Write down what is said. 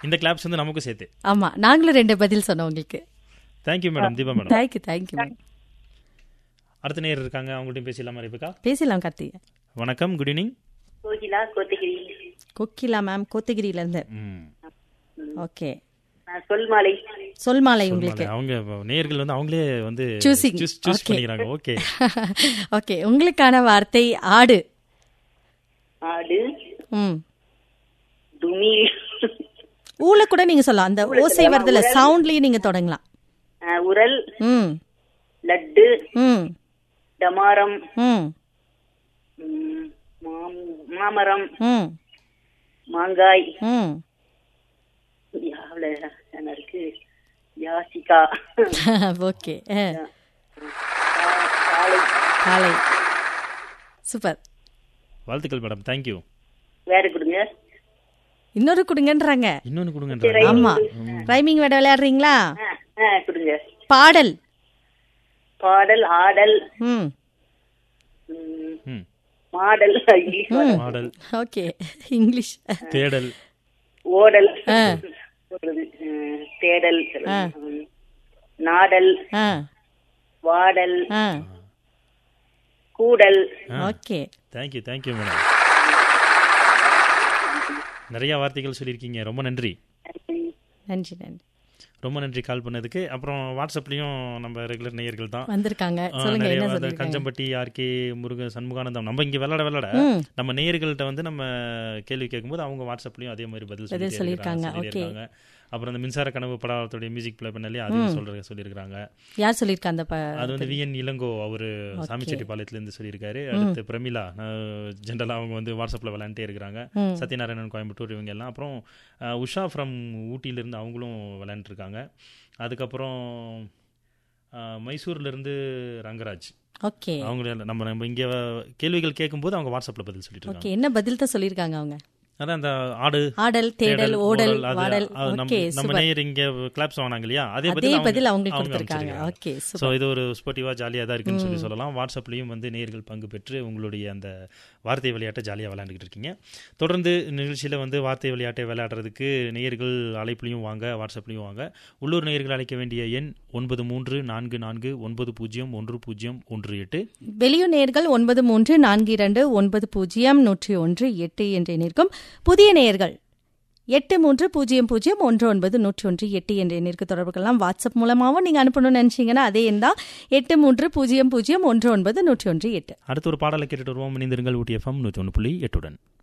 இந்த கிளாப்ஸ் வந்து நமக்கும் சேர்த்து ஆமா நாங்களும் ரெண்டு பதில் சொன்னோம் உங்களுக்கு thank you madam Deepa madam thank you thank you ma'am அடுத்த நேர் இருக்காங்க அவங்கள்ட்டையும் பேசலாமா ரேபிகா பேசலாம் கார்த்திகை வணக்கம் good evening Kokila Kotagiri Kokila ma'am கோத்தகிரியில இருந்து ம் ஓகே நான் சொல்மாலை சொல்மாலை உங்களுக்கு அவங்க நேயர்கள் வந்து அவங்களே வந்து Choosing. Choose choose Okay. பண்ணிக்கிறாங்க ஓகே ஓகே உங்களுக்கான வார்த்தை ஆடு ஆடு ம் துமில் ஊல கூட நீங்க சொல்லலாம் அந்த ஓசை வருதுல சவுண்ட்லயே நீங்க தொடங்கலாம் அஹ், உரல் ம் லட்டு ம் டமாரம் ம் ம், மாம்- மாமரம் ம் மாங்காய் ம் யாவ்ல என்ன இருக்கு யாசிகா ஓகே கா- காளை காலை சூப்பர் வாழ்த்துக்கள் மேடம் தேங்க்யூ வேற கொடுங்க இன்னொரு கொடுங்கன்றாங்க இன்னொன்னு கொடுங்கன்றாங்க ஆமா ரைமிங் வேட விளையாடுறீங்களா ஆ, ஆ, கொடுங்க பாடல் பாடல் ஆடல் ம் ம், ம் model English word. Model okay English தேடல் ஓடல் ஆ. சொல்றது ம், தேடல் ம், நாடல் ஆ வாடல் ஆ கூடல் ஓகே தேங்க்யூ தேங்க்யூ மேடம் நிறைய வார்த்தைகள் சொல்லியிருக்கீங்க ரொம்ப நன்றி நன்றி நன்றி ரொம்ப நன்றி கால் பண்ணதுக்கு அப்புறம் வாட்ஸ்அப்லயும் நம்ம ரெகுலர் நேயர்கள் தான் வந்திருக்காங்க ஆ, சொல்லுங்க நிறைய என்ன வந்து சொல்லிருக்காங்க கஞ்சம்பட்டி ஆர்கே முருக சண்முகானந்தம் நம்ம இங்க விளையாட விளையாட ம். நம்ம நேயர்கள்ட்ட வந்து நம்ம கேள்வி கேட்கும்போது அவங்க வாட்ஸ்அப்லயும் அதே மாதிரி பதில் பதில் சொல்லிட்டே சொல்லியிருக்காங்க, இருக்காங்க, okay. சொல்லியிருக்காங்க. அப்புறம் அந்த மின்சார கனவு படத்துடைய மியூசிக் ப்ளே பண்ணாலே அதையும் சொல்ற சொல்லியிருக்காங்க யார் சொல்லிருக்கா அந்த ப- அது வந்து விஎன் இளங்கோ அவரு சாமிச்செட்டிப்பாளையத்துல இருந்து சொல்லியிருக்காரு அடுத்து பிரமிளா ஜென்ரலா அவங்க வந்து வாட்ஸ்அப்ல விளையாண்டே இருக்கிறாங்க ம். சத்யநாராயணன் கோயம்புத்தூர் இவங்க எல்லாம் அப்புறம் அஹ், உஷா ஃப்ரம் ஊட்டியில இருந்து அவங்களும் விளையாண்டுருக்காங்க அதுக்கப்புறம் அஹ், மைசூர்ல இருந்து ரங்கராஜ் ஓகே அவங்கள நம்ம நம்ம இங்க கேள்விகள் கேட்கும்போது அவங்க வாட்ஸ்அப்ல பதில் சொல்லிட்டு இருக்காங்க ஓகே என்ன பதில் தான் சொல்லிருக்காங்க அவங்க அதான் அந்த ஆடு ஆடல் தேடல் ஓடல் அது- வாடல் அது நம்ம- ஓகே நம்ம சூப்பர் நேயர் இங்க கிளாப்ஸ் வாங்கினாங்க இல்லையா அதே அதே பதில் பதில் அவங்க- அவங்களுக்கு அவங்க கொடுத்துருக்காங்க அமைச்சிருக்காங்க. ஓகே ஸோ சூப்பர் இது ஒரு ஸ்போர்ட்டிவாக ஜாலியாக தான் இருக்குன்னு சொல்லி சொல்லலாம் வாட்ஸ்அப்லேயும் வந்து நேர்கள் பங்கு பெற்று உங்களுடைய அந்த வார்த்தை விளையாட்டை ஜாலியாக விளையாண்டுக்கிட்டு இருக்கீங்க தொடர்ந்து நிகழ்ச்சியில் வந்து வார்த்தை விளையாட்டை விளையாடுறதுக்கு நேயர்கள் அழைப்புலையும் வாங்க வாட்ஸ்அப்லையும் வாங்க உள்ளூர் நேயர்கள் அழைக்க வேண்டிய எண் ஒன்பது மூன்று நான்கு நான்கு ஒன்பது பூஜ்ஜியம் ஒன்று பூஜ்ஜியம் ஒன்று எட்டு வெளியூர் நேர்கள் ஒன்பது மூன்று நான்கு இரண்டு ஒன்பது பூஜ்ஜியம் நூற்றி ஒன்று எட்டு என்ற எண்ணிற்கும் புதிய நேயர்கள் எட்டு மூன்று பூஜ்ஜியம் பூஜ்ஜியம் ஒன்று ஒன்பது நூற்றி ஒன்று எட்டு என்ற எண்ணிற்கு தொடர்பு கொள்ளலாம் வாட்ஸ்அப் மூலமாகவும் நீங்கள் அனுப்பணும்னு நினைச்சீங்கன்னா அதே எண் தான் எட்டு மூன்று பூஜ்ஜியம் பூஜ்ஜியம் ஒன்று ஒன்பது நூற்றி ஒன்று எட்டு அடுத்த ஒரு பாடலை கேட்டுட்டு வருவோம் இணைந்திருங்கள் ஊட்டி எஃப்எம் நூற்றி ஒன்று புள்ளி எட்டுடன்